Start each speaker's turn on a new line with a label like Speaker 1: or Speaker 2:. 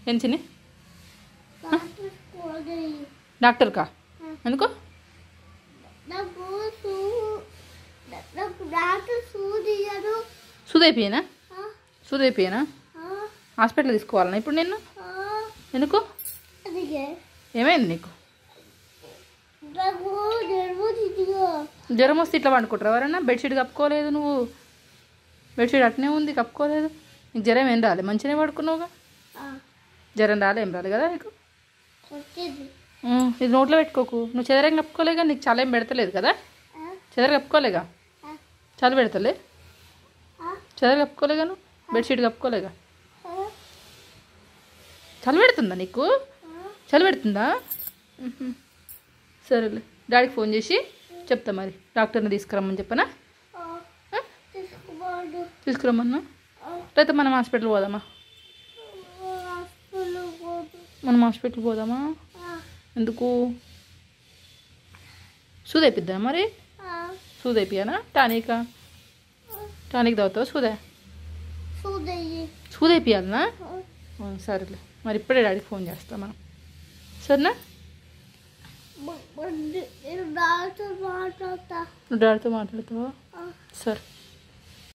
Speaker 1: ఏం చిన్ని
Speaker 2: డాక్టర్ పోనీ.
Speaker 1: డాక్టర్కా ఎందుకో
Speaker 2: నాకు సూ నాకు డాక్టర్ సూదియను
Speaker 1: సూదైపోయానా సూదైపోయానా హాస్పిటల్ తీసుకోవాలనా ఇప్పుడు నిన్ను ఎందుకు
Speaker 2: అదిగే
Speaker 1: ఏమైంది నీకు
Speaker 2: నాకు నిర్వహించుకో
Speaker 1: జ్వరం వస్తే ఇట్లా పండుకుంటారు ఎవరన్నా బెడ్షీట్ కప్పుకోలేదు నువ్వు బెడ్షీట్ అట్నే ఉంది కప్పుకోలేదు నీకు జ్వరం ఏం రాలే మంచిగానే పడుకున్నావుగా జ్వరం రాలే ఏం రాలే కదా నీకు
Speaker 2: వచ్చింది
Speaker 1: ఉమ్, ఇది నోట్లో పెట్టుకోకు నువ్వు చెదరం కప్పుకోలేగా నీకు చాలా ఏం పెడతలేదు కదా చెదర కప్పుకోలేగా చలి పెడతలే చెదర కప్పుకోలేగా నువ్వు బెడ్షీట్ కప్పుకోలేగా చలి పెడుతుందా నీకు చలి పెడుతుందా ఉహు. సరేలే డాడీకి ఫోన్ చేసి చెప్తా మరి డాక్టర్ని తీసుకురమ్మని చెప్పనా ఆ?
Speaker 2: తీసుకోబడు
Speaker 1: తీసుకురమ్మన్నా లేకపోతే మనం హాస్పిటల్ పోదామా
Speaker 2: హాస్పిటల్ పోదు
Speaker 1: మనం హాస్పిటల్ పోదామా ఎందుకు సూది అయిపోద్దా మరి సూది అయిపోయానా టానికా టానిక్ తాగుతావా సూదే
Speaker 2: సూదయ్యి
Speaker 1: సూది అయిపోయాలనా ఆ, సరేలే మరి ఇప్పుడే డాడీకి ఫోన్ చేస్తా మనం సరేనా
Speaker 2: నేను డాక్టర్ మాట్లాడతా
Speaker 1: నువ్వు డాడీతో మాట్లాడతావా సరే